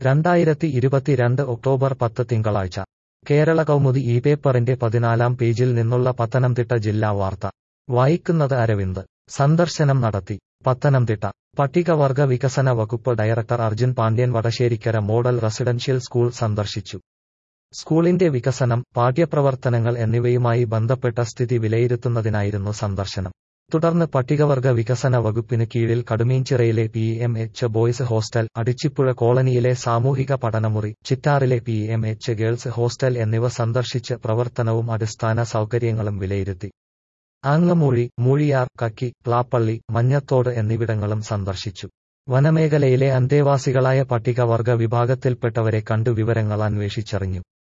രണ്ടായിരത്തി ഇരുപത്തിരണ്ട് ഒക്ടോബർ പത്ത് തിങ്കളാഴ്ച കേരള കൗമുദി ഈ പേപ്പറിന്റെ പതിനാലാം പേജിൽ നിന്നുള്ള പത്തനംതിട്ട ജില്ലാ വാർത്ത വായിക്കുന്നത് അരവിന്ദ് സന്ദർശനം നടത്തി പത്തനംതിട്ട പട്ടികവർഗ വികസന വകുപ്പ് director Arjun Pandian Vadasserikkara model residential school സന്ദർശിച്ചു സ്കൂളിന്റെ വികസനം പാഠ്യപ്രവർത്തനങ്ങൾ എന്നിവയുമായി ബന്ധപ്പെട്ട സ്ഥിതി വിലയിരുത്തുന്നതിനായിരുന്നു സന്ദർശനം തുടർന്ന് പട്ടികവർഗ വികസന വകുപ്പിന് കീഴിൽ കടുമീഞ്ചിറയിലെ P M H boys hostel Adichipuzha കോളനിയിലെ സാമൂഹിക പഠനമുറി ചിറ്റാറിലെ P M H girls hostel എന്നിവ സന്ദർശിച്ച് പ്രവർത്തനവും അടിസ്ഥാന സൗകര്യങ്ങളും വിലയിരുത്തി ആങ്ങമൂഴി മൂഴിയാർ കക്കി പ്ലാപ്പള്ളി മഞ്ഞത്തോട് എന്നിവിടങ്ങളും സന്ദർശിച്ചു വനമേഖലയിലെ അന്തേവാസികളായ പട്ടികവർഗ വിഭാഗത്തിൽപ്പെട്ടവരെ കണ്ടു വിവരങ്ങൾ അന്വേഷിച്ചറിഞ്ഞു